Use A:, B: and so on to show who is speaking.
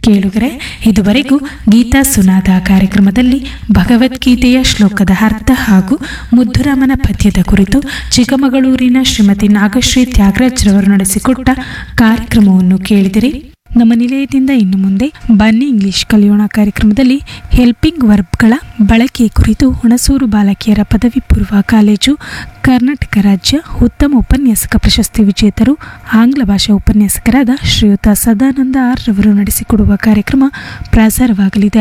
A: ಕೇಳುಗರೆ ಇದುವರೆಗೂ ಗೀತಾ ಸುನಾದ ಕಾರ್ಯಕ್ರಮದಲ್ಲಿ ಭಗವದ್ಗೀತೆಯ ಶ್ಲೋಕದ ಅರ್ಥ ಹಾಗೂ ಮುದ್ದುರಾಮನ ಪದ್ಯದ ಕುರಿತು ಚಿಕ್ಕಮಗಳೂರಿನ ಶ್ರೀಮತಿ ನಾಗಶ್ರೀ ತ್ಯಾಗರಾಜ್ ರವರು ನಡೆಸಿಕೊಟ್ಟ ಕಾರ್ಯಕ್ರಮವನ್ನು ಕೇಳಿದಿರಿ ನಮ್ಮ ನಿಲಯದಿಂದ ಇನ್ನು ಮುಂದೆ ಬನ್ನಿ ಇಂಗ್ಲಿಷ್ ಕಲಿಯೋಣ ಕಾರ್ಯಕ್ರಮದಲ್ಲಿ ಹೆಲ್ಪಿಂಗ್ ವರ್ಬ್ಗಳ ಬಳಕೆ ಕುರಿತು ಹುಣಸೂರು ಬಾಲಕಿಯರ ಪದವಿ ಪೂರ್ವ ಕಾಲೇಜು ಕರ್ನಾಟಕ ರಾಜ್ಯ ಉತ್ತಮ ಉಪನ್ಯಾಸಕ ಪ್ರಶಸ್ತಿ ವಿಜೇತರು ಆಂಗ್ಲ ಭಾಷಾ ಉಪನ್ಯಾಸಕರಾದ ಶ್ರೀಯುತ ಸದಾನಂದ ಆರ್ ರವರು ನಡೆಸಿಕೊಡುವ ಕಾರ್ಯಕ್ರಮ ಪ್ರಸಾರವಾಗಲಿದೆ